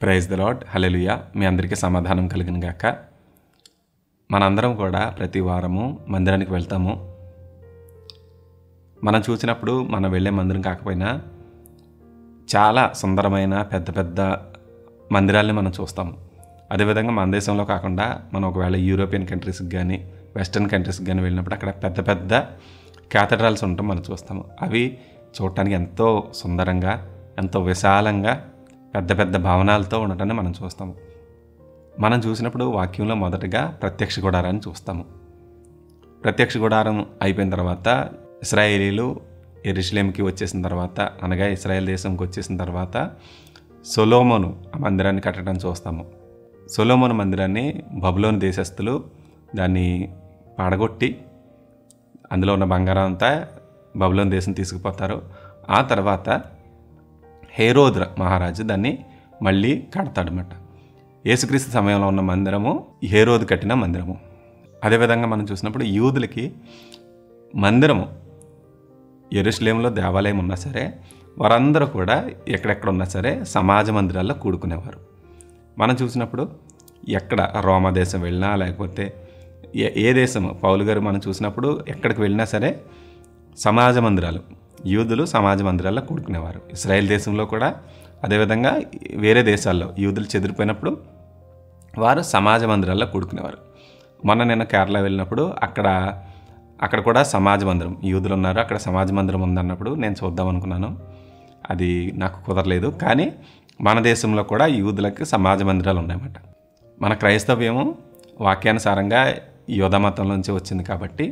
praise the lord hallelujah మీ అందరికీ సమాధానం కలిగిన గాక మనందరం కూడా ప్రతి వారము మందిరానికి వెళ్తాము మనం చూసినప్పుడు మనం వెళ్ళే మందిరం కాకపోయినా చాలా సుందరమైన పెద్ద పెద్ద మందిరాల్ని మనం చూస్తాము అదేవిధంగా మన దేశంలో కాకుండా మనం ఒకవేళ యూరోపియన్ కంట్రీస్కి కానీ వెస్ట్రన్ కంట్రీస్కి కానీ వెళ్ళినప్పుడు అక్కడ పెద్ద పెద్ద క్యాథడ్రల్స్ ఉండటం మనం చూస్తాము అవి చూడటానికి ఎంతో సుందరంగా ఎంతో విశాలంగా పెద్ద పెద్ద భవనాలతో ఉండటాన్ని మనం చూస్తాము మనం చూసినప్పుడు వాక్యంలో మొదటగా ప్రత్యక్ష గుడారాన్ని చూస్తాము ప్రత్యక్ష గుడారం అయిపోయిన తర్వాత ఇస్రాయేలీలు ఎరుషలేంకి వచ్చేసిన తర్వాత అనగా ఇస్రాయేల్ దేశంకి వచ్చేసిన తర్వాత సొలోమోను ఆ మందిరాన్ని కట్టడం చూస్తాము సొలోమోను మందిరాన్ని బబులోని దేశస్థులు దాన్ని పడగొట్టి అందులో ఉన్న బంగారం అంతా బబులోని దేశం తీసుకుపోతారు ఆ తర్వాత హేరోద్ర మహారాజు దాన్ని మళ్ళీ కడతాడనమాట యేసుక్రీస్తు సమయంలో ఉన్న మందిరము హేరోదు కట్టిన మందిరము అదేవిధంగా మనం చూసినప్పుడు యూదులకి మందిరము ఎరుషలేంలో దేవాలయం ఉన్నా సరే వారందరూ కూడా ఎక్కడెక్కడ ఉన్నా సరే సమాజ మందిరాల్లో కూడుకునేవారు మనం చూసినప్పుడు ఎక్కడ రోమా దేశం వెళ్ళినా లేకపోతే ఏ ఏ దేశం పౌలు గారు మనం చూసినప్పుడు ఎక్కడికి వెళ్ళినా సరే సమాజ మందిరాలు యూదులు సమాజ మందిరాల్లో కూడుకునేవారు ఇస్రాయేల్ దేశంలో కూడా అదేవిధంగా వేరే దేశాల్లో యూదులు చెదిరిపోయినప్పుడు వారు సమాజ మందిరాల్లో కూడుకునేవారు మొన్న నేను కేరళ వెళ్ళినప్పుడు అక్కడ అక్కడ కూడా సమాజ మందిరం యూదులు ఉన్నారు అక్కడ సమాజ మందిరం ఉందన్నప్పుడు నేను చూద్దాం అనుకున్నాను అది నాకు కుదరలేదు కానీ మన దేశంలో కూడా యూదులకు సమాజ మందిరాలు ఉన్నాయన్నమాట మన క్రైస్తవ్యము వాక్యానుసారంగా యోధ మతం నుంచి వచ్చింది కాబట్టి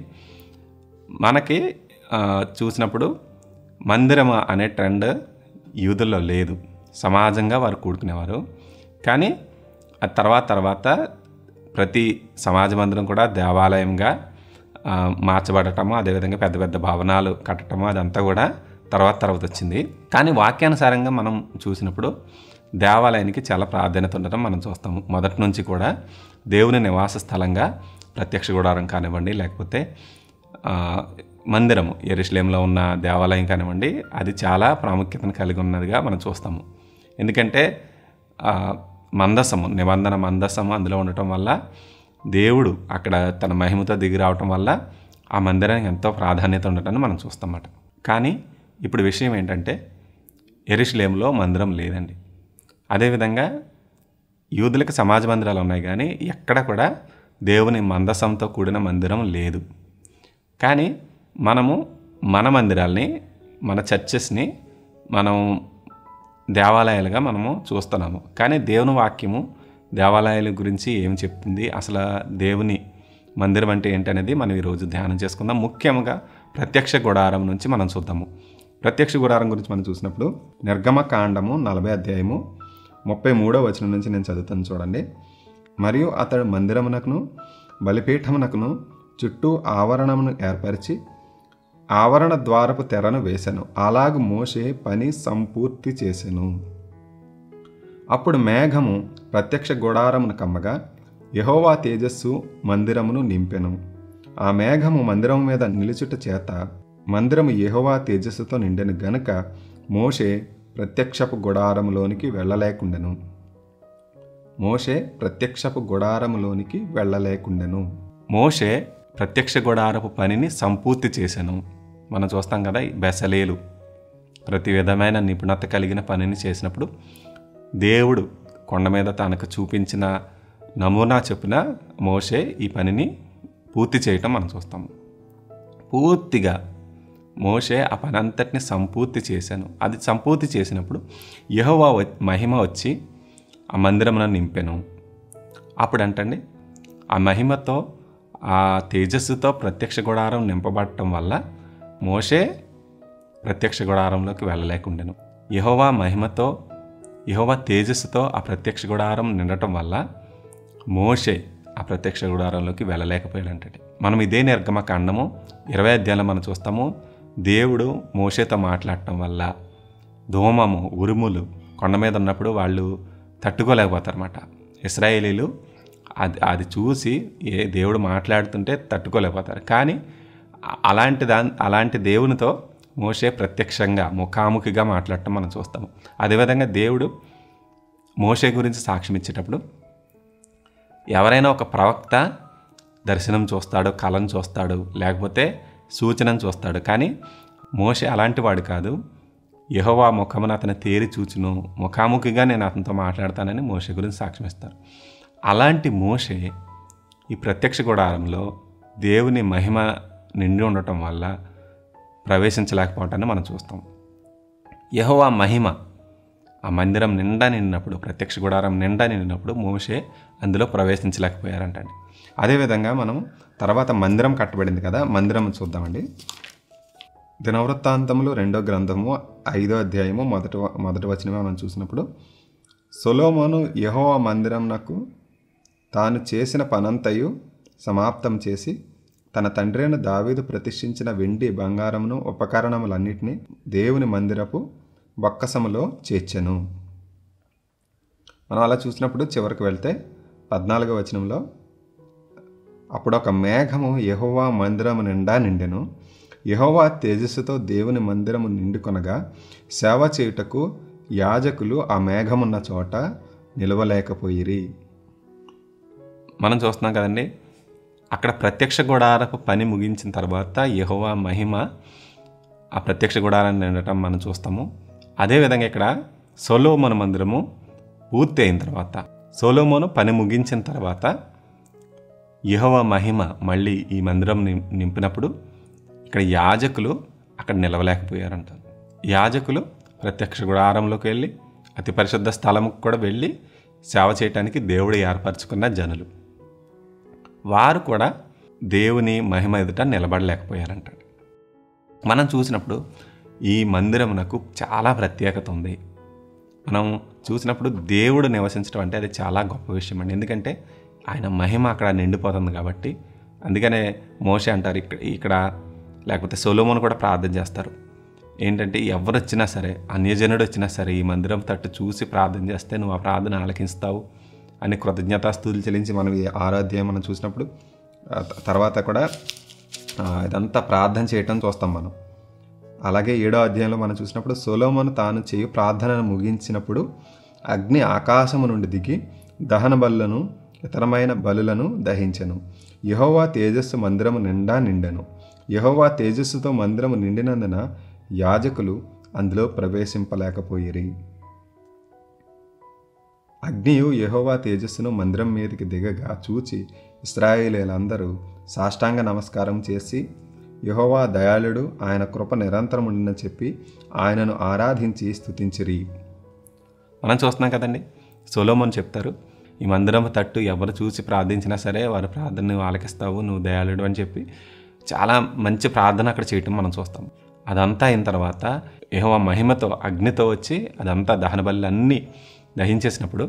మనకి ఆ, చూసినప్పుడు మందిరం అనే ట్రెండ్ యూదుల్లో లేదు సమాజంగా వారు కూడుకునేవారు కానీ ఆ తర్వాత తర్వాత ప్రతి సమాజ మందిరం కూడా దేవాలయంగా ఆ, మార్చబడటము అదేవిధంగా పెద్ద పెద్ద భవనాలు కట్టడము అదంతా కూడా తర్వాత తర్వాత వచ్చింది కానీ వాక్యానుసారంగా మనం చూసినప్పుడు దేవాలయానికి చాలా ప్రాధాన్యత ఉండటం మనం చూస్తాము మొదటి నుంచి కూడా దేవుని నివాస స్థలంగా ప్రత్యక్ష గుడారం కానివ్వండి లేకపోతే ఆ, మందిరము ఎరుషలేంలో ఉన్న దేవాలయం కానివ్వండి అది చాలా ప్రాముఖ్యతను కలిగి ఉన్నదిగా మనం చూస్తాము ఎందుకంటే ఆ, మందసము నిబంధన మందసము అందులో ఉండటం వల్ల దేవుడు అక్కడ తన మహిమతో దిగి రావటం వల్ల ఆ మందిరానికి ఎంతో ప్రాధాన్యత ఉండటాన్ని మనం చూస్తామన్నమాట కానీ ఇప్పుడు విషయం ఏంటంటే ఎరుషలేంలో మందిరం లేదండి అదేవిధంగా యూదులకు సమాజ మందిరాలు ఉన్నాయి కానీ ఎక్కడ కూడా దేవుని మందసంతో కూడిన మందిరం లేదు కానీ మనము మన మందిరాల్ని మన చర్చెస్ని మనం దేవాలయాలుగా మనము చూస్తున్నాము కానీ దేవుని వాక్యము దేవాలయాల గురించి ఏం చెప్తుంది అసలు దేవుని మందిరం అంటే ఏంటనేది మనం ఈరోజు ధ్యానం చేసుకుందాం ముఖ్యంగా ప్రత్యక్ష గుడారం నుంచి మనం చూద్దాము ప్రత్యక్ష గుడారం గురించి మనం చూసినప్పుడు నిర్గమ కాండము నలభై అధ్యాయము ముప్పై మూడో వచనం నుంచి నేను చదువుతాను చూడండి మరియు అతడు మందిరమునకును బలిపీఠమునకును చుట్టూ ఆవరణమును ఏర్పరిచి ఆవరణ ద్వారపు తెరను వేసెను అలాగు మోషే పని సంపూర్తి చేసెను అప్పుడు మేఘము ప్రత్యక్ష గుడారమును కమ్మగా యహోవా తేజస్సు మందిరమును నింపెను ఆ మేఘము మందిరము మీద నిలుచుట చేత మందిరము యెహోవా తేజస్సుతో నిండెను గనుక మోషే ప్రత్యక్షపు గుడారములోనికి వెళ్ళలేకుండెను మోషే ప్రత్యక్షపు గుడారములోనికి వెళ్ళలేకుండెను మోషే ప్రత్యక్ష గుడారపు పనిని సంపూర్తి చేశాను మనం చూస్తాం కదా ఈ బెసలేలు ప్రతి విధమైన నిపుణత కలిగిన పనిని చేసినప్పుడు దేవుడు కొండ మీద తనకు చూపించిన నమూనా చొప్పున మోషే ఈ పనిని పూర్తి చేయటం మనం చూస్తాము పూర్తిగా మోషే ఆ పని అంతటిని సంపూర్తి చేశాను అది సంపూర్తి చేసినప్పుడు యెహోవా వ- మహిమ వచ్చి ఆ మందిరమున నింపెను అప్పుడు అంటండి ఆ మహిమతో ఆ తేజస్సుతో ప్రత్యక్ష గుడారం నింపబడటం వల్ల మోషే ప్రత్యక్ష గుడారంలోకి వెళ్ళలేకుండెను యెహోవా మహిమతో యెహోవా తేజస్సుతో ఆ ప్రత్యక్ష గుడారం నిండటం వల్ల మోషే ఆ ప్రత్యక్ష గుడారంలోకి వెళ్ళలేకపోయాడంటే మనం ఇదే నిర్గమ కాండము ఇరవై అధ్యాయంలో మనం చూస్తాము దేవుడు మోషేతో మాట్లాడటం వల్ల ధూమము ఉరుములు కొండ మీద ఉన్నప్పుడు వాళ్ళు తట్టుకోలేకపోతారన్నమాట ఇస్రాయేలీలు అది అది చూసి ఏ దేవుడు మాట్లాడుతుంటే తట్టుకోలేకపోతారు కానీ అ- అలాంటి దా అలాంటి దేవునితో మోషే ప్రత్యక్షంగా ముఖాముఖిగా మాట్లాడటం మనం చూస్తాము అదేవిధంగా దేవుడు మోషే గురించి సాక్ష్యం ఇచ్చేటప్పుడు ఎవరైనా ఒక ప్రవక్త దర్శనం చూస్తాడు కళను చూస్తాడు లేకపోతే సూచనను చూస్తాడు కానీ మోషే అలాంటి వాడు కాదు యహోవా ముఖమును అతను తేరి చూచును ముఖాముఖిగా నేను అతనితో మాట్లాడతానని మోషే గురించి సాక్ష్యం ఇస్తారు అలాంటి మోషే ఈ ప్రత్యక్ష గుడారంలో దేవుని మహిమ నిండి ఉండటం వల్ల ప్రవేశించలేకపోవటాన్ని మనం చూస్తాం యహోవా మహిమ ఆ మందిరం నిండా నిండినప్పుడు ప్రత్యక్ష గుడారం నిండా నిండినప్పుడు మోషే అందులో ప్రవేశించలేకపోయారంటండి అదేవిధంగా మనం తర్వాత మందిరం కట్టబడింది కదా మందిరం చూద్దామండి దినవృత్తాంతములు రెండో గ్రంథము ఐదో అధ్యాయము మొదటి వ- మొదటి వచనమే మనం చూసినప్పుడు సొలోమోను యెహోవా మందిరంనకు తాను చేసిన పనంతయు సమాప్తం చేసి తన తండ్రి అయిన దావీదు ప్రతిష్ఠించిన వెండి బంగారమును ఉపకరణములన్నిటినీ దేవుని మందిరపు బొక్కసములో చేర్చెను మనం అలా చూసినప్పుడు చివరికి వెళ్తే పద్నాలుగో వచనంలో అప్పుడు ఒక మేఘము యెహోవా మందిరము నిండా నిండెను యెహోవా తేజస్సుతో దేవుని మందిరము నిండుకొనగా సేవ చేయుటకు యాజకులు ఆ మేఘమున్న చోట నిలవలేకపోయిరి మనం చూస్తున్నాం కదండి అక్కడ ప్రత్యక్ష గుడారపు పని ముగించిన తర్వాత యెహోవా మహిమ ఆ ప్రత్యక్ష గుడారాన్ని నిండటం మనం చూస్తాము అదేవిధంగా ఇక్కడ సొలోమోను మందిరము పూర్తి అయిన తర్వాత సొలోమోను పని ముగించిన తర్వాత యహోవ మహిమ మళ్ళీ ఈ మందిరం నిం- నింపినప్పుడు ఇక్కడ యాజకులు అక్కడ నిలవలేకపోయారంట యాజకులు ప్రత్యక్ష గుడారంలోకి వెళ్ళి అతి పరిశుద్ధ స్థలముకు కూడా వెళ్ళి సేవ చేయటానికి దేవుడు ఏర్పరచుకున్న జనులు వారు కూడా దేవుని మహిమ ఎదుట నిలబడలేకపోయారంట మనం చూసినప్పుడు ఈ మందిరమునకు చాలా ప్రత్యేకత ఉంది మనం చూసినప్పుడు దేవుడు నివసించడం అంటే అది చాలా గొప్ప విషయం అండి ఎందుకంటే ఆయన మహిమ అక్కడ నిండిపోతుంది కాబట్టి అందుకనే మోషే అంటారు ఇక్కడ ఇక్కడ లేకపోతే సొలోమోను కూడా ప్రార్థన చేస్తారు ఏంటంటే ఎవరు వచ్చినా సరే అన్యజనుడు వచ్చినా సరే ఈ మందిరం తట్టు చూసి ప్రార్థన చేస్తే నువ్వు ఆ ప్రార్థన ఆలకిస్తావు అని కృతజ్ఞతాస్తుతులు చెల్లించి మనం ఈ ఆరాధ్యాయం మనం చూసినప్పుడు ఆ త- తర్వాత కూడా ఆ, ఇదంతా ప్రార్థన చేయటం చూస్తాం మనం అలాగే ఏడో అధ్యాయంలో మనం చూసినప్పుడు సొలోమోను తాను చేయు ప్రార్థనను ముగించినప్పుడు అగ్ని ఆకాశము నుండి దిగి దహన బలులను ఇతరమైన బలులను దహించెను యహోవా తేజస్సు మందిరము నిండా నిండెను యహోవా తేజస్సుతో మందిరము నిండినందున యాజకులు అందులో ప్రవేశింపలేకపోయిరి అగ్నియు యెహోవా తేజస్సును మందిరం మీదకి దిగగా చూచి ఇస్రాయేలీలందరూ సాష్టాంగ నమస్కారం చేసి యెహోవా దయాళుడు ఆయన కృప నిరంతరం ఉండిన చెప్పి ఆయనను ఆరాధించి స్తుతించిరి మనం చూస్తున్నాం కదండి సొలోమోన్ చెప్తారు ఈ మందిరం తట్టు ఎవరు చూసి ప్రార్థించినా సరే వారి ప్రార్థన నువ్వు ఆలకిస్తావు నువ్వు దయాళుడు అని చెప్పి చాలా మంచి ప్రార్థన అక్కడ చేయటం మనం చూస్తాం అదంతా అయిన తర్వాత యెహోవా మహిమతో అగ్నితో వచ్చి అదంతా దహన బలులన్నీ దహించేసినప్పుడు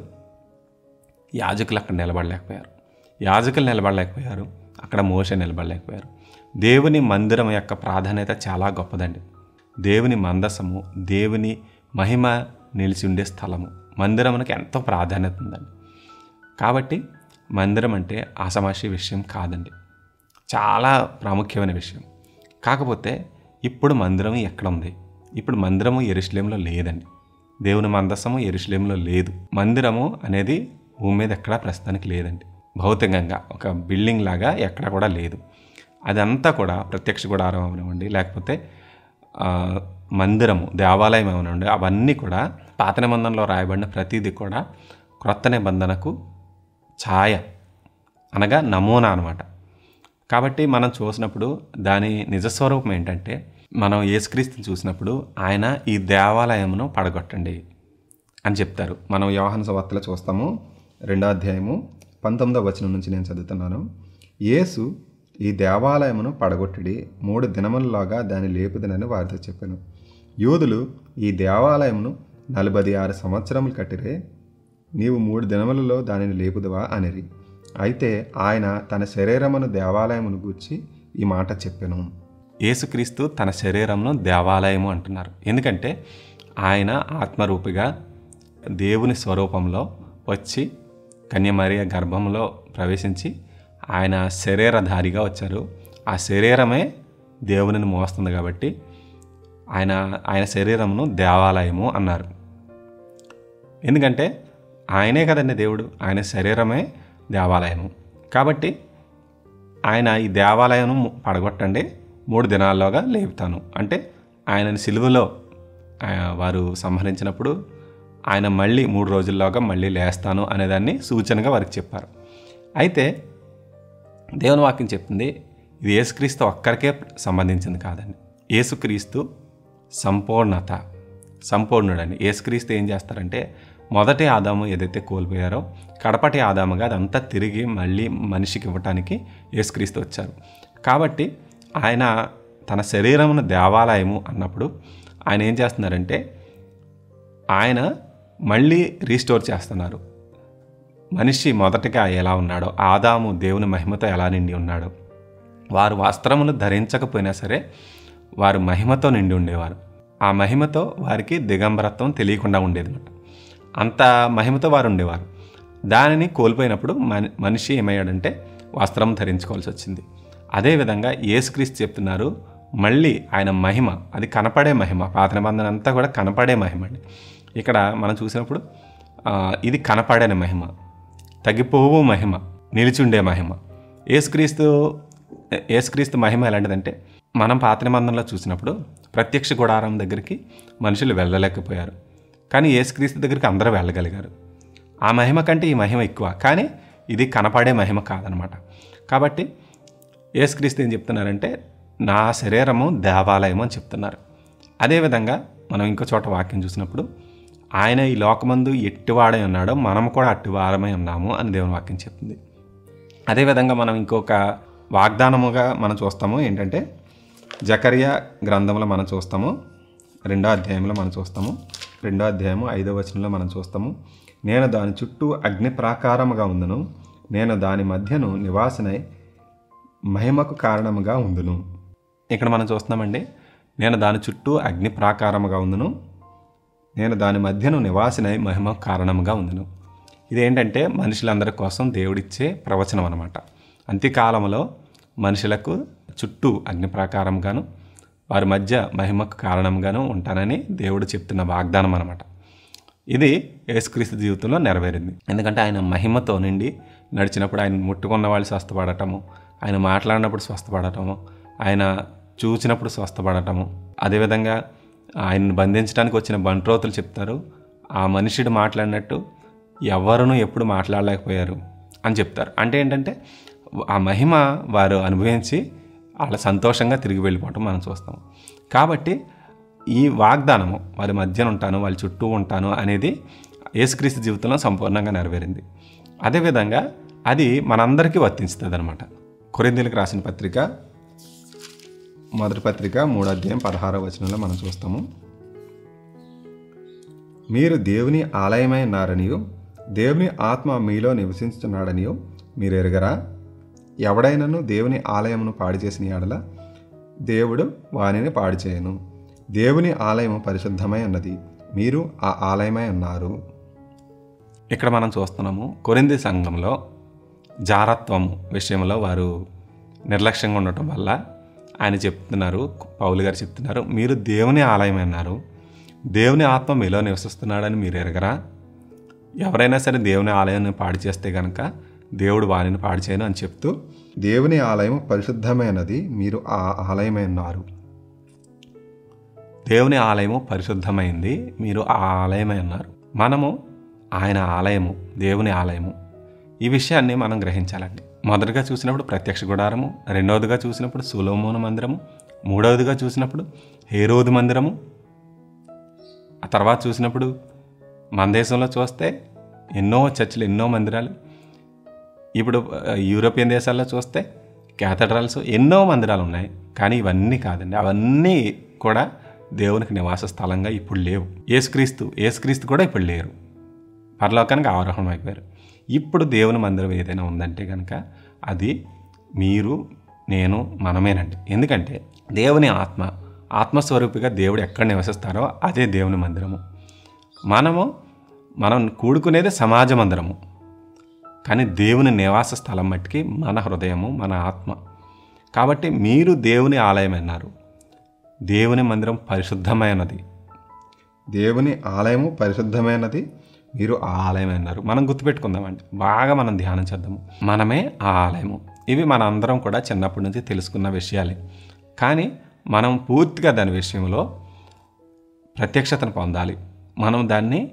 యాజకులు అక్కడ నిలబడలేకపోయారు యాజకులు నిలబడలేకపోయారు అక్కడ మోస నిలబడలేకపోయారు దేవుని మందిరం యొక్క ప్రాధాన్యత చాలా గొప్పదండి దేవుని మందసము దేవుని మహిమ నిలిచి ఉండే స్థలము మందిరమునకు ఎంతో ప్రాధాన్యత ఉందండి కాబట్టి మందిరం అంటే ఆసమాషి విషయం కాదండి చాలా ప్రాముఖ్యమైన విషయం కాకపోతే ఇప్పుడు మందిరం ఎక్కడ ఉంది ఇప్పుడు మందిరము ఎరుషలేంలో లేదండి దేవుని మందసము ఎరుషలేంలో లేదు మందిరము అనేది భూమి మీద ఎక్కడా ప్రస్తుతానికి లేదండి భౌతికంగా ఒక బిల్డింగ్ లాగా ఎక్కడ కూడా లేదు అదంతా కూడా ప్రత్యక్ష గుడారం అవనివ్వండి లేకపోతే ఆ, మందిరము దేవాలయం అవనివ్వండి అవన్నీ కూడా పాత నిబంధనలో రాయబడిన ప్రతిదీ కూడా క్రొత్త నిబంధనకు ఛాయ అనగా నమూనా అనమాట కాబట్టి మనం చూసినప్పుడు దాని నిజస్వరూపం ఏంటంటే మనం యేసుక్రీస్తుని చూసినప్పుడు ఆయన ఈ దేవాలయమును పడగొట్టండి అని చెప్తారు మనం యోహాను సువార్తలో చూస్తాము రెండో అధ్యాయము పంతొమ్మిదవ వచనం నుంచి నేను చదువుతున్నాను యేసు ఈ దేవాలయమును పడగొట్టడి మూడు దినములలోగా దాన్ని లేపుదనని వారితో చెప్పాను యూదులు ఈ దేవాలయమును నలభై ఆరు సంవత్సరములు కట్టిరే నీవు మూడు దినములలో దానిని లేపుదువా అనిరి అయితే ఆయన తన శరీరమును దేవాలయమును గూర్చి ఈ మాట చెప్పెను యేసుక్రీస్తు తన శరీరమును దేవాలయము అంటున్నారు ఎందుకంటే ఆయన ఆత్మరూపిగా దేవుని స్వరూపంలో వచ్చి కన్యమరియ గర్భంలో ప్రవేశించి ఆయన శరీరధారిగా వచ్చారు ఆ శరీరమే దేవునిని మోస్తుంది కాబట్టి ఆయన ఆయన శరీరమును దేవాలయము అన్నారు ఎందుకంటే ఆయనే కదండి దేవుడు ఆయన శరీరమే దేవాలయము కాబట్టి ఆయన ఈ దేవాలయం పడగొట్టండి మూడు దినాల్లోగా లేపుతాను అంటే ఆయనని సిలువలో ఆ, వారు సంహరించినప్పుడు ఆయన మళ్ళీ మూడు రోజుల్లోగా మళ్ళీ లేస్తాను అనేదాన్ని సూచనగా వారికి చెప్పారు అయితే దేవుని వాక్యం చెప్తుంది ఇది యేసుక్రీస్తు ఒక్కరికే సంబంధించింది కాదండి యేసుక్రీస్తు సంపూర్ణత సంపూర్ణుడండి యేసుక్రీస్తు ఏం చేస్తారంటే మొదటి ఆదాము ఏదైతే కోల్పోయారో కడపటి ఆదాముగా అదంతా తిరిగి మళ్ళీ మనిషికి ఇవ్వటానికి యేసుక్రీస్తు వచ్చారు కాబట్టి ఆయన తన శరీరమును దేవాలయము అన్నప్పుడు ఆయన ఏం చేస్తున్నారంటే ఆయన మళ్ళీ రీస్టోర్ చేస్తున్నారు మనిషి మొదటగా ఎలా ఉన్నాడో ఆదాము దేవుని మహిమతో ఎలా నిండి ఉన్నాడో వారు వస్త్రమును ధరించకపోయినా సరే వారు మహిమతో నిండి ఉండేవారు ఆ మహిమతో వారికి దిగంబరత్వం తెలియకుండా ఉండేది అనమాట అంత మహిమతో వారు ఉండేవారు దానిని కోల్పోయినప్పుడు మన మనిషి ఏమయ్యాడంటే వస్త్రం ధరించుకోవాల్సి వచ్చింది అదేవిధంగా యేసుక్రీస్తు చెప్తున్నారు మళ్ళీ ఆయన మహిమ అది కనపడే మహిమ పాత నిబంధన అంతా కూడా కనపడే మహిమ అండి ఇక్కడ మనం చూసినప్పుడు ఆ, ఇది కనపడని మహిమ తగ్గిపోవు మహిమ నిలిచుండే మహిమ యేసుక్రీస్తు యేసుక్రీస్తు మహిమ ఎలాంటిదంటే మనం పాత నిబంధనలో చూసినప్పుడు ప్రత్యక్ష గుడారం దగ్గరికి మనుషులు వెళ్ళలేకపోయారు కానీ యేసుక్రీస్తు దగ్గరికి అందరూ వెళ్ళగలిగారు ఆ మహిమ కంటే ఈ మహిమ ఎక్కువ కానీ ఇది కనపడే మహిమ కాదనమాట కాబట్టి యేసుక్రీస్తు ఏం చెప్తున్నారంటే నా శరీరము దేవాలయం అని చెప్తున్నారు అదేవిధంగా మనం ఇంకో చోట వాక్యం చూసినప్పుడు ఆయన ఈ లోకమందు ఎట్టివాడై ఉన్నాడో మనం కూడా అట్టివారమై ఉన్నాము అని దేవుని వాక్యం చెప్తుంది అదేవిధంగా మనం ఇంకొక వాగ్దానముగా మనం చూస్తాము ఏంటంటే జకరియా గ్రంథంలో మనం చూస్తాము రెండో అధ్యాయంలో మనం చూస్తాము రెండో అధ్యాయము ఐదో వచనంలో మనం చూస్తాము నేను దాని చుట్టూ అగ్ని ప్రాకారముగా ఉందును నేను దాని మధ్యను నివాసనై మహిమకు కారణముగా ఉందును ఇక్కడ మనం చూస్తున్నామండి నేను దాని చుట్టూ అగ్ని ప్రాకారముగా ఉందును నేను దాని మధ్యను నివాసినై మహిమ కారణముగా ఉందును ఇదేంటంటే మనుషులందరి కోసం దేవుడిచ్చే ప్రవచనం అనమాట అంత్యకాలంలో మనుషులకు చుట్టూ అగ్ని ప్రాకారంగాను వారి మధ్య మహిమకు కారణంగాను ఉంటానని దేవుడు చెప్తున్న వాగ్దానం అనమాట ఇది యేసుక్రీస్తు జీవితంలో నెరవేరింది ఎందుకంటే ఆయన మహిమతో నిండి నడిచినప్పుడు ఆయన ముట్టుకున్న వాళ్ళు స్వస్థపడటము ఆయన మాట్లాడినప్పుడు స్వస్థపడటము ఆయన చూసినప్పుడు స్వస్థపడటము అదేవిధంగా ఆయన్ని బంధించడానికి వచ్చిన బంట్రోతులు చెప్తారు ఆ మనుషుడు మాట్లాడినట్టు ఎవరును ఎప్పుడు మాట్లాడలేకపోయారు అని చెప్తారు అంటే ఏంటంటే ఆ మహిమ వారు అనుభవించి వాళ్ళ సంతోషంగా తిరిగి వెళ్ళిపోవటం మనం చూస్తాం కాబట్టి ఈ వాగ్దానము వారి మధ్యన ఉంటాను వాళ్ళ చుట్టూ ఉంటాను అనేది యేసుక్రీస్తు జీవితంలో సంపూర్ణంగా నెరవేరింది అదేవిధంగా అది మనందరికీ వర్తించుతుంది అనమాట కొరిందీలకు రాసిన పత్రిక మొదటి పత్రిక మూడో అధ్యాయం పదహారో వచనంలో మనం చూస్తాము మీరు దేవుని ఆలయమై ఉన్నారనియో దేవుని ఆత్మ మీలో నివసించుతున్నాడనియో మీరు ఎరగరా ఎవడైనను దేవుని ఆలయమును పాడు చేసిన ఎడల దేవుడు వానిని పాడు చేయను దేవుని ఆలయము పరిశుద్ధమై ఉన్నది మీరు ఆ ఆలయమై ఉన్నారు ఇక్కడ మనం చూస్తున్నాము కొరింది సంఘంలో జారత్వం విషయంలో వారు నిర్లక్ష్యంగా ఉండటం వల్ల ఆయన చెప్తున్నారు పౌలు గారు చెప్తున్నారు మీరు దేవుని ఆలయం అన్నారు దేవుని ఆత్మ మీలో నివసిస్తున్నాడని మీరు ఎరగరా ఎవరైనా సరే దేవుని ఆలయాన్ని పాడు చేస్తే కనుక దేవుడు వారిని పాడు చేయను అని చెప్తూ దేవుని ఆలయం పరిశుద్ధమైనది మీరు ఆ ఆలయమై ఉన్నారు దేవుని ఆలయము పరిశుద్ధమైంది మీరు ఆ ఆలయమై ఉన్నారు మనము ఆయన ఆలయము దేవుని ఆలయము ఈ విషయాన్ని మనం గ్రహించాలండి మొదటిగా చూసినప్పుడు ప్రత్యక్ష గుడారము రెండవదిగా చూసినప్పుడు సులోమోను మందిరము మూడవదిగా చూసినప్పుడు హేరోదు మందిరము ఆ తర్వాత చూసినప్పుడు మన దేశంలో చూస్తే ఎన్నో చర్చిలు ఎన్నో మందిరాలు ఇప్పుడు ఆ, యూరోపియన్ దేశాల్లో చూస్తే క్యాథడ్రల్స్ ఎన్నో మందిరాలు ఉన్నాయి కానీ ఇవన్నీ కాదండి అవన్నీ కూడా దేవునికి నివాస స్థలంగా ఇప్పుడు లేవు ఏసుక్రీస్తు ఏసుక్రీస్తు కూడా ఇప్పుడు లేరు పరలోకానికి ఆరోహణం అయిపోయారు ఇప్పుడు దేవుని మందిరం ఏదైనా ఉందంటే కనుక అది మీరు నేను మనమేనండి ఎందుకంటే దేవుని ఆత్మ ఆత్మస్వరూపిగా దేవుడు ఎక్కడ నివసిస్తారో అదే దేవుని మందిరము మనము మనం కూడుకునేది సమాజ మందిరము కానీ దేవుని నివాస స్థలం మట్టికి మన హృదయము మన ఆత్మ కాబట్టి మీరు దేవుని ఆలయం అన్నారు దేవుని మందిరం పరిశుద్ధమైనది దేవుని ఆలయము పరిశుద్ధమైనది మీరు ఆ ఆలయం అన్నారు మనం గుర్తుపెట్టుకుందామండి బాగా మనం ధ్యానం చేద్దాము మనమే ఆ ఆలయము ఇవి మన అందరం కూడా చిన్నప్పటి నుంచి తెలుసుకున్న విషయాలే కానీ మనం పూర్తిగా దాని విషయంలో ప్రత్యక్షతను పొందాలి మనం దాన్ని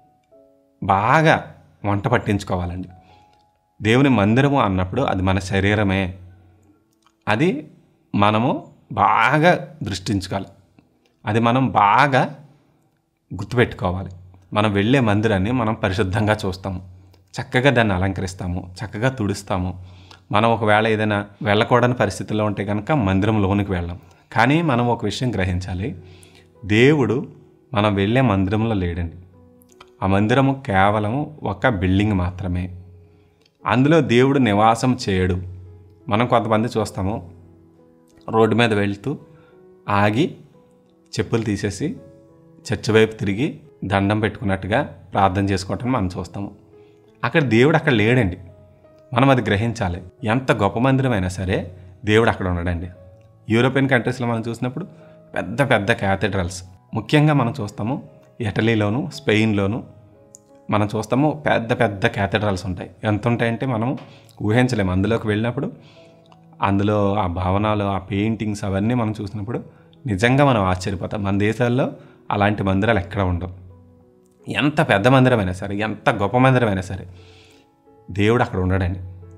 బాగా వంట పట్టించుకోవాలండి దేవుని మందిరము అన్నప్పుడు అది మన శరీరమే అది మనము బాగా దృష్టించుకోవాలి అది మనం బాగా గుర్తుపెట్టుకోవాలి మనం వెళ్ళే మందిరాన్ని మనం పరిశుద్ధంగా చూస్తాము చక్కగా దాన్ని అలంకరిస్తాము చక్కగా తుడుస్తాము మనం ఒకవేళ ఏదైనా వెళ్ళకూడని పరిస్థితుల్లో ఉంటే కనుక మందిరంలోనికి వెళ్ళాం కానీ మనం ఒక విషయం గ్రహించాలి దేవుడు మనం వెళ్ళే మందిరంలో లేడండి ఆ మందిరము కేవలం ఒక బిల్డింగ్ మాత్రమే అందులో దేవుడు నివాసం చేయడు మనం కొంతమంది చూస్తాము రోడ్డు మీద వెళ్తూ ఆగి చెప్పులు తీసేసి చర్చి వైపు తిరిగి దండం పెట్టుకున్నట్టుగా ప్రార్థన చేసుకోవటం మనం చూస్తాము అక్కడ దేవుడు అక్కడ లేడండి మనం అది గ్రహించాలి ఎంత గొప్ప మందిరమైనా సరే దేవుడు అక్కడ ఉండడండి యూరోపియన్ కంట్రీస్లో మనం చూసినప్పుడు పెద్ద పెద్ద క్యాథెడ్రల్స్ ముఖ్యంగా మనం చూస్తాము ఇటలీలోను స్పెయిన్లోను మనం చూస్తాము పెద్ద పెద్ద క్యాథెడ్రల్స్ ఉంటాయి ఎంత ఉంటాయంటే మనం ఊహించలేము అందులోకి వెళ్ళినప్పుడు అందులో ఆ భావనాలు ఆ పెయింటింగ్స్ అవన్నీ మనం చూసినప్పుడు నిజంగా మనం ఆశ్చర్యపోతాం మన దేశాల్లో అలాంటి మందిరాలు ఎక్కడ ఉండవు ఎంత పెద్ద మందిరమైనా సరే ఎంత గొప్ప మందిరమైనా సరే దేవుడు అక్కడ ఉండడండి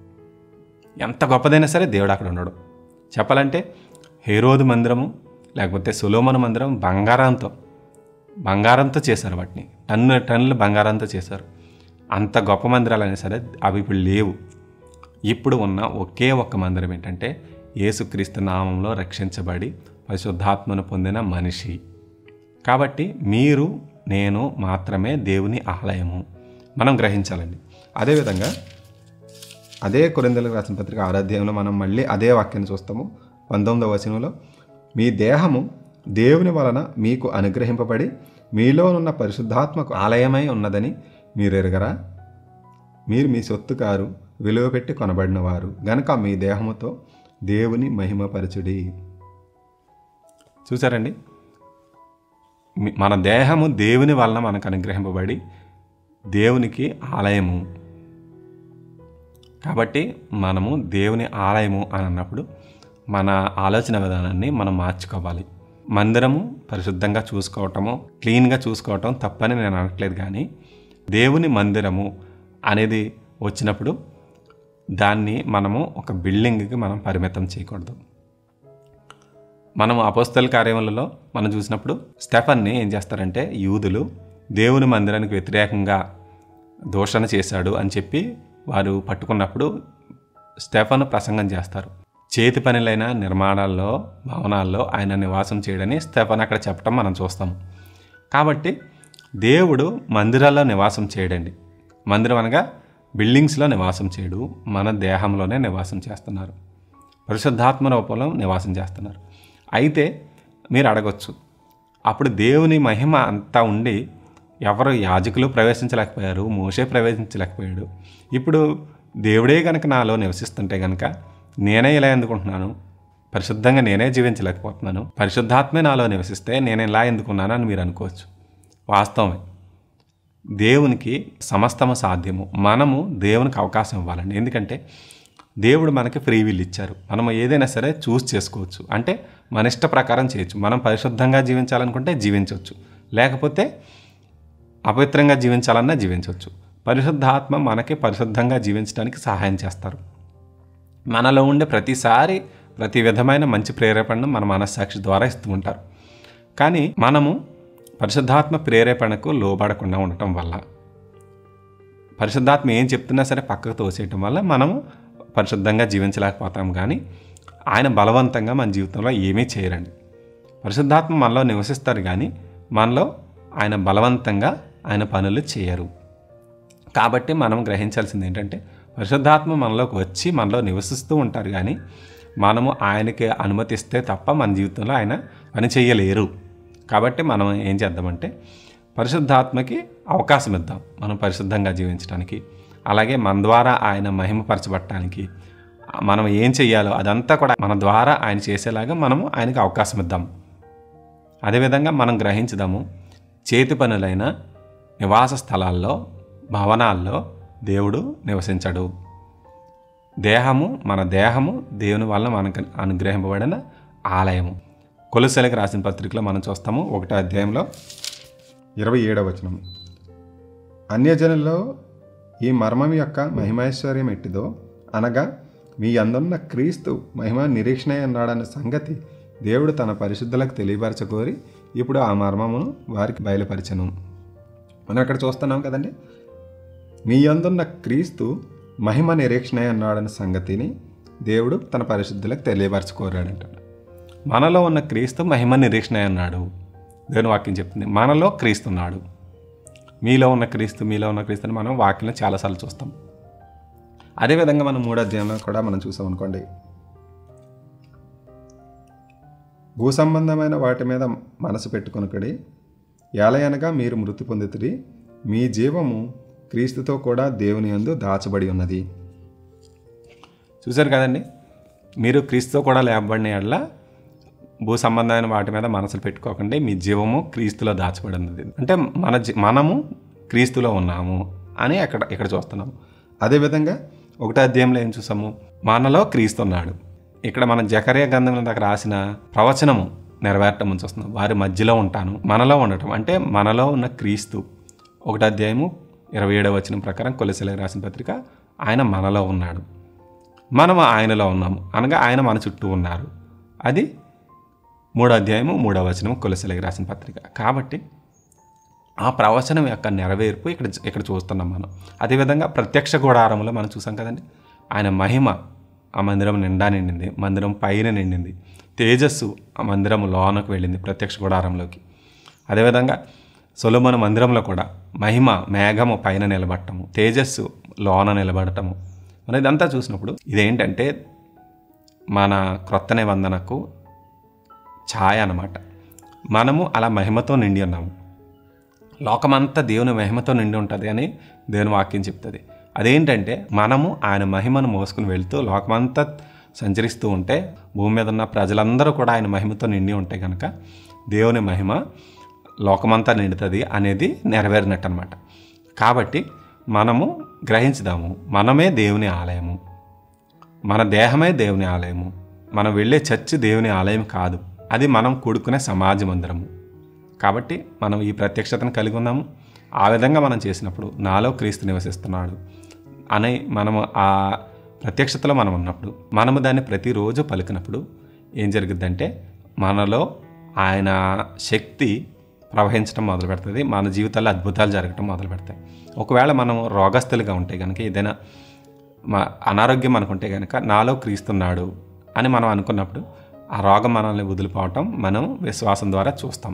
ఎంత గొప్పదైనా సరే దేవుడు అక్కడ ఉండడు చెప్పాలంటే హేరోదు మందిరము లేకపోతే సులోమన్ మందిరం బంగారంతో బంగారంతో చేశారు వాటిని టన్ను టన్నులు బంగారంతో చేశారు అంత గొప్ప మందిరాలు అయినా సరే అవి ఇప్పుడు లేవు ఇప్పుడు ఉన్న ఒకే ఒక్క మందిరం ఏంటంటే యేసుక్రీస్తు నామంలో రక్షించబడి పరిశుద్ధాత్మను పొందిన మనిషి కాబట్టి మీరు నేను మాత్రమే దేవుని ఆలయము మనం గ్రహించాలండి అదేవిధంగా అదే కొరిందలకు రాసిన పత్రిక ఆరాధ్యంలో మనం మళ్ళీ అదే వాక్యాన్ని చూస్తాము పంతొమ్మిదవ వచనంలో మీ దేహము దేవుని వలన మీకు అనుగ్రహింపబడి మీలో ఉన్న పరిశుద్ధాత్మకు ఆలయమై ఉన్నదని మీరు ఎరగరా మీరు మీ సొత్తు కారు విలువ పెట్టి కొనబడిన వారు గనక మీ దేహముతో దేవుని మహిమపరచుడి చూసారండి మీ- మన దేహము దేవుని వలన మనకు అనుగ్రహింపబడి దేవునికి ఆలయము కాబట్టి మనము దేవుని ఆలయము అని అన్నప్పుడు మన ఆలోచన విధానాన్ని మనం మార్చుకోవాలి మందిరము పరిశుద్ధంగా చూసుకోవటము క్లీన్గా చూసుకోవటం తప్పని నేను అనట్లేదు కానీ దేవుని మందిరము అనేది వచ్చినప్పుడు దాన్ని మనము ఒక బిల్డింగ్కి మనం పరిమితం చేయకూడదు మనం అపోస్తల కార్యములలో మనం చూసినప్పుడు స్టెఫన్ని ఏం చేస్తారంటే యూదులు దేవుని మందిరానికి వ్యతిరేకంగా దూషణ చేశాడు అని చెప్పి వారు పట్టుకున్నప్పుడు స్టెఫన్ ప్రసంగం చేస్తారు చేతి పనులైన నిర్మాణాల్లో భవనాల్లో ఆయన నివాసం చేయడని స్టెఫన్ అక్కడ చెప్పడం మనం చూస్తాం కాబట్టి దేవుడు మందిరాల్లో నివాసం చేయడండి మందిరం అనగా బిల్డింగ్స్లో నివాసం చేయడు మన దేహంలోనే నివాసం చేస్తున్నారు పరిశుద్ధాత్మ రూపంలో నివాసం చేస్తున్నారు అయితే మీరు అడగొచ్చు అప్పుడు దేవుని మహిమ అంతా ఉండి ఎవరు యాజకులు ప్రవేశించలేకపోయారు మోసే ప్రవేశించలేకపోయాడు ఇప్పుడు దేవుడే కనుక నాలో నివసిస్తుంటే కనుక నేనే ఇలా ఎందుకుంటున్నాను పరిశుద్ధంగా నేనే జీవించలేకపోతున్నాను పరిశుద్ధాత్మే నాలో నివసిస్తే నేను ఇలా ఎందుకున్నాను అని మీరు అనుకోవచ్చు వాస్తవమే దేవునికి సమస్తము సాధ్యము మనము దేవునికి అవకాశం ఇవ్వాలండి ఎందుకంటే దేవుడు మనకి ఫ్రీ విల్ ఇచ్చారు మనం ఏదైనా సరే చూస్ చేసుకోవచ్చు అంటే మన ఇష్ట ప్రకారం చేయొచ్చు మనం పరిశుద్ధంగా జీవించాలనుకుంటే జీవించవచ్చు లేకపోతే అపవిత్రంగా జీవించాలన్నా జీవించవచ్చు పరిశుద్ధాత్మ మనకి పరిశుద్ధంగా జీవించడానికి సహాయం చేస్తారు మనలో ఉండే ప్రతిసారి ప్రతి విధమైన మంచి ప్రేరేపణను మన మనస్సాక్షి ద్వారా ఇస్తూ ఉంటారు కానీ మనము పరిశుద్ధాత్మ ప్రేరేపణకు లోబడకుండా ఉండటం వల్ల పరిశుద్ధాత్మ ఏం చెప్తున్నా సరే పక్కకు తోసేయటం వల్ల మనము పరిశుద్ధంగా జీవించలేకపోతాం కానీ ఆయన బలవంతంగా మన జీవితంలో ఏమీ చేయరండి పరిశుద్ధాత్మ మనలో నివసిస్తారు కానీ మనలో ఆయన బలవంతంగా ఆయన పనులు చేయరు కాబట్టి మనం గ్రహించాల్సింది ఏంటంటే పరిశుద్ధాత్మ మనలోకి వచ్చి మనలో నివసిస్తూ ఉంటారు కానీ మనము ఆయనకి అనుమతిస్తే తప్ప మన జీవితంలో ఆయన పని చేయలేరు కాబట్టి మనం ఏం చేద్దామంటే పరిశుద్ధాత్మకి అవకాశం ఇద్దాం మనం పరిశుద్ధంగా జీవించడానికి అలాగే మన ద్వారా ఆయన మహిమపరచబట్టడానికి మనం ఏం చెయ్యాలో అదంతా కూడా మన ద్వారా ఆయన చేసేలాగా మనము ఆయనకి అవకాశం ఇద్దాం అదేవిధంగా మనం గ్రహించుదాము చేతి పనులైన నివాస స్థలాల్లో భవనాల్లో దేవుడు నివసించడు దేహము మన దేహము దేవుని వల్ల మనకు అనుగ్రహింపబడిన ఆలయము కొలుసెలకు రాసిన పత్రికలో మనం చూస్తాము ఒకటో అధ్యాయంలో ఇరవై ఏడవ వచనం అన్యజనుల్లో ఈ మర్మం యొక్క మహిమైశ్వర్యం ఎట్టిదో అనగా మీ అందున్న క్రీస్తు మహిమ నిరీక్షణ అన్నాడన్న సంగతి దేవుడు తన పరిశుద్ధులకు తెలియపరచకోరి ఇప్పుడు ఆ మర్మమును వారికి బయలుపరచను మనం అక్కడ చూస్తున్నాం కదండి మీ అందున్న క్రీస్తు మహిమ నిరీక్షణ అన్నాడన్న సంగతిని దేవుడు తన పరిశుద్ధులకు తెలియపరచుకోరాడంటాడు మనలో ఉన్న క్రీస్తు మహిమ నిరీక్షణ అన్నాడు దేవుని వాక్యం చెప్తుంది మనలో క్రీస్తు ఉన్నాడు మీలో ఉన్న క్రీస్తు మీలో ఉన్న క్రీస్తుని మనం వాక్యంలో చాలాసార్లు చూస్తాం అదేవిధంగా మనం మూడో అధ్యాయంలో కూడా మనం చూసాం అనుకోండి భూ సంబంధమైన వాటి మీద మనసు పెట్టుకొనుకడి ఏలయనగా మీరు మృతి పొందుతుడి మీ జీవము క్రీస్తుతో కూడా దేవుని యందు దాచబడి ఉన్నది చూశారు కదండి మీరు క్రీస్తుతో కూడా లేపబడిన ఎడల భూ సంబంధమైన వాటి మీద మనసులు పెట్టుకోకండి మీ జీవము క్రీస్తులో దాచబడి ఉన్నది అంటే మన జీ- మనము క్రీస్తులో ఉన్నాము అని అక్కడ ఇక్కడ చూస్తున్నాము అదేవిధంగా ఒకటో అధ్యాయంలో ఏం చూసాము మనలో క్రీస్తు ఉన్నాడు ఇక్కడ మన జకరియా గంధం దగ్గర రాసిన ప్రవచనము నెరవేరటం అని చూస్తున్నాం వారి మధ్యలో ఉంటాను మనలో ఉండటం అంటే మనలో ఉన్న క్రీస్తు ఒకటో అధ్యాయము ఇరవై ఏడవ వచనం ప్రకారం కొలసలకు రాసిన పత్రిక ఆయన మనలో ఉన్నాడు మనం ఆయనలో ఉన్నాము అనగా ఆయన మన చుట్టూ ఉన్నారు అది మూడో అధ్యాయము మూడో వచనం కొలసలకి రాసిన పత్రిక కాబట్టి ఆ ప్రవచనం యొక్క నెరవేర్పు ఇక్కడ ఇక్కడ చూస్తున్నాం మనం అదేవిధంగా ప్రత్యక్ష గుడారంలో మనం చూసాం కదండి ఆయన మహిమ ఆ మందిరం నిండా నిండింది మందిరం పైన నిండింది తేజస్సు ఆ మందిరం లోనకు వెళ్ళింది ప్రత్యక్ష గుడారంలోకి అదేవిధంగా సొలొమోను మందిరంలో కూడా మహిమ మేఘము పైన నిలబడటము తేజస్సు లోన నిలబడటము మనం ఇదంతా చూసినప్పుడు ఇదేంటంటే మన క్రొత్త నిబంధనకు ఛాయ అన్నమాట మనము అలా మహిమతో నిండి ఉన్నాము లోకమంతా దేవుని మహిమతో నిండి ఉంటుంది అని దేవుని వాక్యం చెప్తుంది అదేంటంటే మనము ఆయన మహిమను మోసుకుని వెళ్తూ లోకమంతా సంచరిస్తూ ఉంటే భూమి మీద ఉన్న ప్రజలందరూ కూడా ఆయన మహిమతో నిండి ఉంటే కనుక దేవుని మహిమ లోకమంతా నిండుతుంది అనేది నెరవేరినట్టు అనమాట కాబట్టి మనము గ్రహించుదాము మనమే దేవుని ఆలయము మన దేహమే దేవుని ఆలయము మనం వెళ్ళే చర్చి దేవుని ఆలయం కాదు అది మనం కూడుకునే సమాజ మందిరము కాబట్టి మనం ఈ ప్రత్యక్షతను కలిగి ఉన్నాము ఆ విధంగా మనం చేసినప్పుడు నాలో క్రీస్తు నివసిస్తున్నాడు అని మనము ఆ ప్రత్యక్షతలో మనం ఉన్నప్పుడు మనము దాన్ని ప్రతిరోజు పలికినప్పుడు ఏం జరుగుద్దంటే మనలో ఆయన శక్తి ప్రవహించడం మొదలు పెడుతుంది మన జీవితాల్లో అద్భుతాలు జరగటం మొదలు పెడతాయి ఒకవేళ మనం రోగస్తులుగా ఉంటే కనుక ఏదైనా మా అనారోగ్యం అనుకుంటే కనుక నాలో క్రీస్తున్నాడు అని మనం అనుకున్నప్పుడు ఆ రోగం మనల్ని వదిలిపోవటం మనం విశ్వాసం ద్వారా చూస్తాం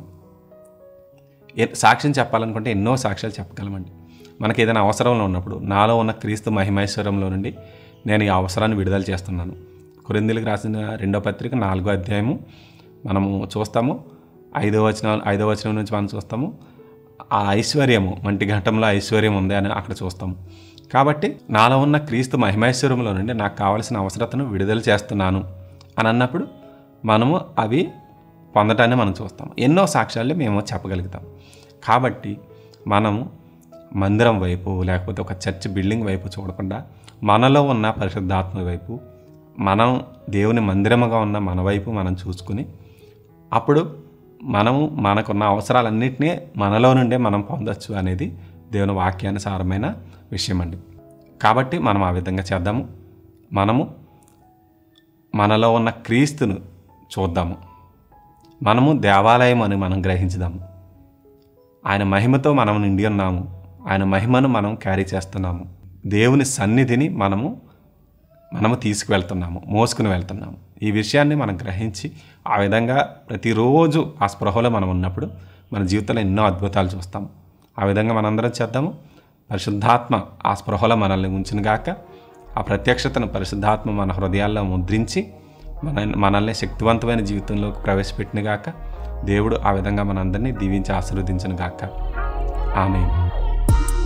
ఏ- సాక్ష్యం చెప్పాలనుకుంటే ఎన్నో సాక్ష్యాలు చెప్పగలమండి మనకి ఏదైనా అవసరంలో ఉన్నప్పుడు నాలో ఉన్న క్రీస్తు మహిమైశ్వరంలో నుండి నేను ఈ అవసరాన్ని విడుదల చేస్తున్నాను కొరిందులకు రాసిన రెండో పత్రిక నాలుగో అధ్యాయము మనము చూస్తాము ఐదో వచనం ఐదో వచనం నుంచి మనం చూస్తాము ఆ ఐశ్వర్యము మంటి ఘట్టంలో ఐశ్వర్యం ఉంది అని అక్కడ చూస్తాము కాబట్టి నాలో ఉన్న క్రీస్తు మహిమైశ్వర్యంలో నుండి నాకు కావలసిన అవసరతను విడుదల చేస్తున్నాను అని అన్నప్పుడు మనము అవి పొందటాన్ని మనం చూస్తాం ఎన్నో సాక్ష్యాలు మేము చెప్పగలుగుతాం కాబట్టి మనము మందిరం వైపు లేకపోతే ఒక చర్చ్ బిల్డింగ్ వైపు చూడకుండా మనలో ఉన్న పరిశుద్ధాత్మ వైపు మనం దేవుని మందిరముగా ఉన్న మన వైపు మనం చూసుకుని అప్పుడు మనము మనకున్న అవసరాలన్నింటినీ మనలో నుండే మనం పొందొచ్చు అనేది దేవుని వాక్యానుసారమైన విషయం అండి కాబట్టి మనం ఆ విధంగా చేద్దాము మనము మనలో ఉన్న క్రీస్తును చూద్దాము మనము దేవాలయం అని మనం గ్రహించుదాము ఆయన మహిమతో మనం నిండి ఉన్నాము ఆయన మహిమను మనం క్యారీ చేస్తున్నాము దేవుని సన్నిధిని మనము మనము తీసుకువెళ్తున్నాము మోసుకుని వెళ్తున్నాము ఈ విషయాన్ని మనం గ్రహించి ఆ విధంగా ప్రతిరోజు ఆ స్పృహలో మనం ఉన్నప్పుడు మన జీవితంలో ఎన్నో అద్భుతాలు చూస్తాం ఆ విధంగా మనందరం చేద్దాము పరిశుద్ధాత్మ ఆ స్పృహలో మనల్ని ఉంచును గాక ఆ ప్రత్యక్షతను పరిశుద్ధాత్మ మన హృదయాల్లో ముద్రించి మన మనల్ని శక్తివంతమైన జీవితంలోకి ప్రవేశపెట్టిన గాక దేవుడు ఆ విధంగా మనందరినీ దీవించి ఆశీర్వదించను గాక ఆమె